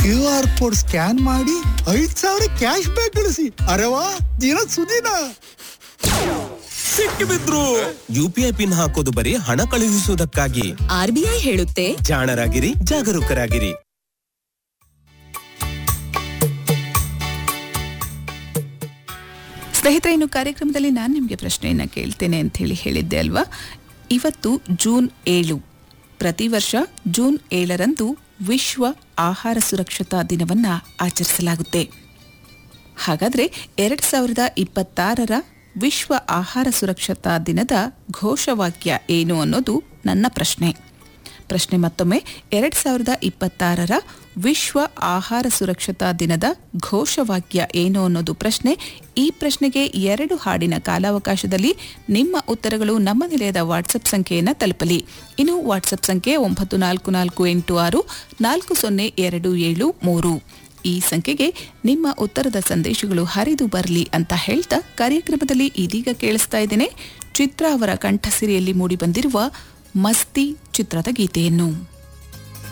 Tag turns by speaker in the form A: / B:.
A: Q R code scan ಮಾಡಿ ಐದ್ ಸಾವಿರ ಕ್ಯಾಶ್ ಬ್ಯಾಕ್ ಗಳಿಸಿ ಅರವಾ ದಿನ ಸುದಿನ
B: ಸಿಕ್ಕಿಬಿದ್ರು ಯುಪಿಐ ಪಿನ್ ಹಾಕೋದು ಬರೀ ಹಣ ಕಳುಹಿಸುವುದಕ್ಕಾಗಿ
C: ಆರ್ಬಿಐ ಹೇಳುತ್ತೆ
B: ಜಾಣರಾಗಿರಿ ಜಾಗರೂಕರಾಗಿರಿ
D: ಸ್ನೇಹಿತರೆ ಇನ್ನು ಕಾರ್ಯಕ್ರಮದಲ್ಲಿ ನಾನು ನಿಮಗೆ ಪ್ರಶ್ನೆಯನ್ನು ಕೇಳ್ತೇನೆ ಅಂತ ಹೇಳಿ ಹೇಳಿದ್ದೆ ಅಲ್ವಾ ಇವತ್ತು ಜೂನ್ ಏಳು ಪ್ರತಿ ವರ್ಷ ಜೂನ್ ಏಳರಂದು ವಿಶ್ವ ಆಹಾರ ಸುರಕ್ಷತಾ ದಿನವನ್ನು ಆಚರಿಸಲಾಗುತ್ತೆ ಹಾಗಾದರೆ ಎರಡು ಸಾವಿರದ ಇಪ್ಪತ್ತಾರರ ವಿಶ್ವ ಆಹಾರ ಸುರಕ್ಷತಾ ದಿನದ ಘೋಷವಾಕ್ಯ ಏನು ಅನ್ನೋದು ನನ್ನ ಪ್ರಶ್ನೆ ಪ್ರಶ್ನೆ ಮತ್ತೊಮ್ಮೆ ಎರಡು ಸಾವಿರದ ಇಪ್ಪತ್ತಾರರ ವಿಶ್ವ ಆಹಾರ ಸುರಕ್ಷತಾ ದಿನದ ಘೋಷವಾಕ್ಯ ಏನು ಅನ್ನೋದು ಪ್ರಶ್ನೆ ಈ ಪ್ರಶ್ನೆಗೆ ಎರಡು ಹಾಡಿನ ಕಾಲಾವಕಾಶದಲ್ಲಿ ನಿಮ್ಮ ಉತ್ತರಗಳು ನಮ್ಮ ನಿಲಯದ ವಾಟ್ಸಪ್ ಸಂಖ್ಯೆಯನ್ನು ತಲುಪಲಿ ಇನ್ನು ವಾಟ್ಸಪ್ ಸಂಖ್ಯೆ ಒಂಬತ್ತು ನಾಲ್ಕು ನಾಲ್ಕು ಎಂಟು ಆರು ನಾಲ್ಕು ಸೊನ್ನೆ ಎರಡು ಏಳು ಮೂರು ಈ ಸಂಖ್ಯೆಗೆ ನಿಮ್ಮ ಉತ್ತರದ ಸಂದೇಶಗಳು ಹರಿದು ಬರಲಿ ಅಂತ ಹೇಳ್ತಾ ಕಾರ್ಯಕ್ರಮದಲ್ಲಿ ಇದೀಗ ಕೇಳಿಸ್ತಾ ಇದ್ದೇನೆ ಚಿತ್ರ ಅವರ ಕಂಠಸಿರಿಯಲ್ಲಿ ಮೂಡಿಬಂದಿರುವ ಮಸ್ತಿ ಚಿತ್ರದ ಗೀತೆಯನ್ನು